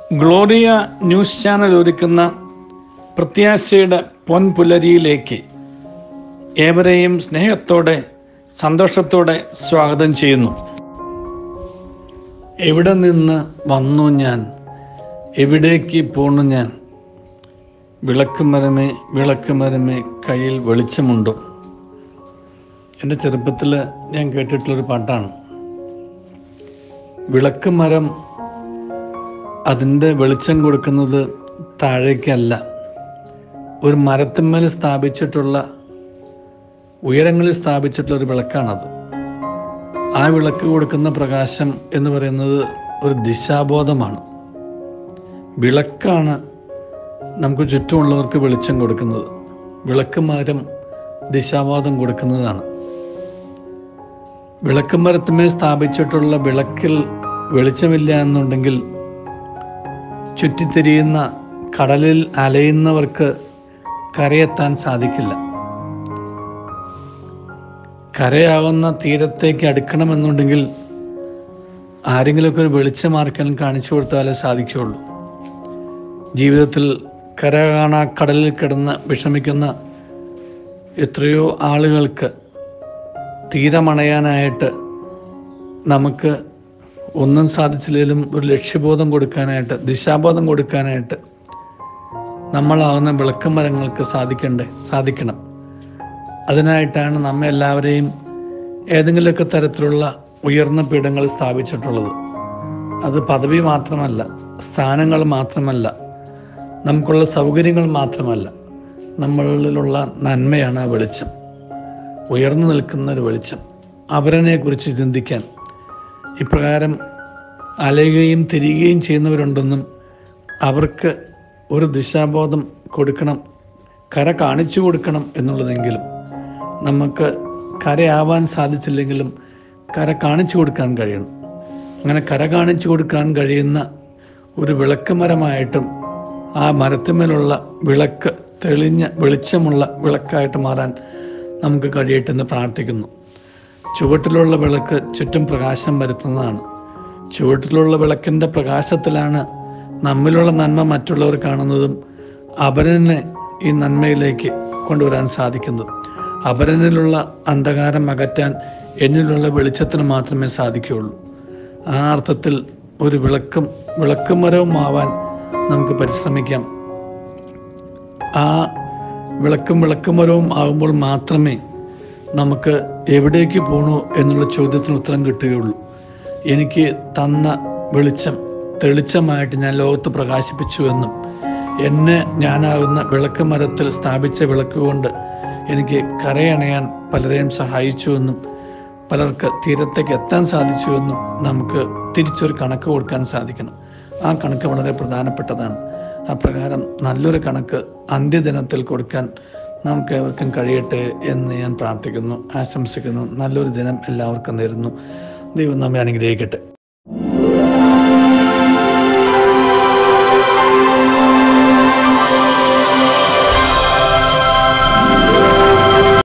Gloria news channel ഒരുക്കുന്ന പ്രത്യാശയുടെ പൊൻപുലരിയിലേക്ക് ഏവരെയും സ്നേഹത്തോടെ സന്തോഷത്തോടെ സ്വാഗതം ചെയ്യുന്നു എവിടെ നിന്ന് വന്നു ഞാൻ എവിടേക്ക് പോണു ഞാൻ വിളക്ക് മരമേ വിളക്ക് മരമേ കയ്യിൽ വെളിച്ചമുണ്ടോ എൻ്റെ ചെറുപ്പത്തിൽ ഞാൻ കേട്ടിട്ടുള്ളൊരു പാട്ടാണ് വിളക്ക് മരം അതിൻ്റെ വെളിച്ചം കൊടുക്കുന്നത് താഴേക്കല്ല ഒരു മരത്തിന്മേൽ സ്ഥാപിച്ചിട്ടുള്ള ഉയരങ്ങളിൽ സ്ഥാപിച്ചിട്ടുള്ള ഒരു വിളക്കാണത് ആ വിളക്ക് കൊടുക്കുന്ന പ്രകാശം എന്ന് പറയുന്നത് ഒരു ദിശാബോധമാണ് വിളക്കാണ് നമുക്ക് ചുറ്റുമുള്ളവർക്ക് വെളിച്ചം കൊടുക്കുന്നത് വിളക്ക് മരം ദിശാബോധം കൊടുക്കുന്നതാണ് വിളക്ക് മരത്തിന്മേൽ സ്ഥാപിച്ചിട്ടുള്ള വിളക്കിൽ വെളിച്ചമില്ല എന്നുണ്ടെങ്കിൽ ചുറ്റിത്തിരിയുന്ന കടലിൽ അലയുന്നവർക്ക് കരയെത്താൻ സാധിക്കില്ല കരയാവുന്ന തീരത്തേക്ക് അടുക്കണമെന്നുണ്ടെങ്കിൽ ആരെങ്കിലുമൊക്കെ ഒരു വെളിച്ചം ആർക്കെങ്കിലും കാണിച്ചു കൊടുത്താലേ സാധിക്കുകയുള്ളൂ ജീവിതത്തിൽ കര കാണാ കടലിൽ കിടന്ന് വിഷമിക്കുന്ന എത്രയോ ആളുകൾക്ക് തീരമണയാനായിട്ട് നമുക്ക് ഒന്നും സാധിച്ചില്ലെങ്കിലും ഒരു ലക്ഷ്യബോധം കൊടുക്കാനായിട്ട് ദിശാബോധം കൊടുക്കാനായിട്ട് നമ്മളാവുന്ന വിളക്കം മരങ്ങൾക്ക് സാധിക്കണ്ടേ സാധിക്കണം അതിനായിട്ടാണ് നമ്മെ എല്ലാവരെയും ഏതെങ്കിലുമൊക്കെ തരത്തിലുള്ള ഉയർന്ന പീഠങ്ങൾ സ്ഥാപിച്ചിട്ടുള്ളത് അത് പദവി മാത്രമല്ല സ്ഥാനങ്ങൾ മാത്രമല്ല നമുക്കുള്ള സൗകര്യങ്ങൾ മാത്രമല്ല നമ്മളിലുള്ള നന്മയാണ് ആ വെളിച്ചം ഉയർന്നു നിൽക്കുന്ന ഒരു വെളിച്ചം അവരനെ കുറിച്ച് ചിന്തിക്കാൻ ഇപ്രകാരം അലയുകയും തിരികുകയും ചെയ്യുന്നവരുണ്ടെന്നും അവർക്ക് ഒരു ദിശാബോധം കൊടുക്കണം കര കാണിച്ചു കൊടുക്കണം എന്നുള്ളതെങ്കിലും നമുക്ക് കരയാവാൻ സാധിച്ചില്ലെങ്കിലും കര കാണിച്ചു കൊടുക്കാൻ കഴിയണം അങ്ങനെ കര കാണിച്ചു കൊടുക്കാൻ കഴിയുന്ന ഒരു വിളക്കുമരമായിട്ടും ആ മരത്തിന്മേലുള്ള വിളക്ക് തെളിഞ്ഞ വെളിച്ചമുള്ള വിളക്കായിട്ട് മാറാൻ നമുക്ക് കഴിയട്ടെന്ന് പ്രാർത്ഥിക്കുന്നു ചുവട്ടിലുള്ള വിളക്ക് ചുറ്റും പ്രകാശം വരുത്തുന്നതാണ് ചുവട്ടിലുള്ള വിളക്കിൻ്റെ പ്രകാശത്തിലാണ് നമ്മിലുള്ള നന്മ മറ്റുള്ളവർ കാണുന്നതും അപരനെ ഈ നന്മയിലേക്ക് കൊണ്ടുവരാൻ സാധിക്കുന്നത് അപരനിലുള്ള അന്ധകാരം അകറ്റാൻ എന്നിലുള്ള വെളിച്ചത്തിന് മാത്രമേ സാധിക്കുകയുള്ളൂ ആ അർത്ഥത്തിൽ ഒരു വിളക്കും വിളക്കുമരവും ആവാൻ നമുക്ക് പരിശ്രമിക്കാം ആ വിളക്കും വിളക്കുമരവും ആകുമ്പോൾ മാത്രമേ നമുക്ക് എവിടേക്ക് പോകണോ എന്നുള്ള ചോദ്യത്തിന് ഉത്തരം കിട്ടുകയുള്ളൂ എനിക്ക് തന്ന വെളിച്ചം തെളിച്ചമായിട്ട് ഞാൻ ലോകത്ത് പ്രകാശിപ്പിച്ചു എന്നും എന്നെ ഞാനാകുന്ന വിളക്ക് മരത്തിൽ സ്ഥാപിച്ച വിളക്ക് കൊണ്ട് എനിക്ക് കരയണയാൻ പലരെയും സഹായിച്ചുവെന്നും പലർക്ക് തീരത്തേക്ക് എത്താൻ സാധിച്ചുവെന്നും നമുക്ക് തിരിച്ചൊരു കണക്ക് കൊടുക്കാൻ സാധിക്കണം ആ കണക്ക് വളരെ പ്രധാനപ്പെട്ടതാണ് അപ്രകാരം നല്ലൊരു കണക്ക് അന്ത്യദിനത്തിൽ കൊടുക്കാൻ നമുക്ക് ഏവർക്കും കഴിയട്ടെ എന്ന് ഞാൻ പ്രാർത്ഥിക്കുന്നു ആശംസിക്കുന്നു നല്ലൊരു ദിനം എല്ലാവർക്കും നേരുന്നു ദൈവം നമ്മെ അനുഗ്രഹിക്കട്ടെ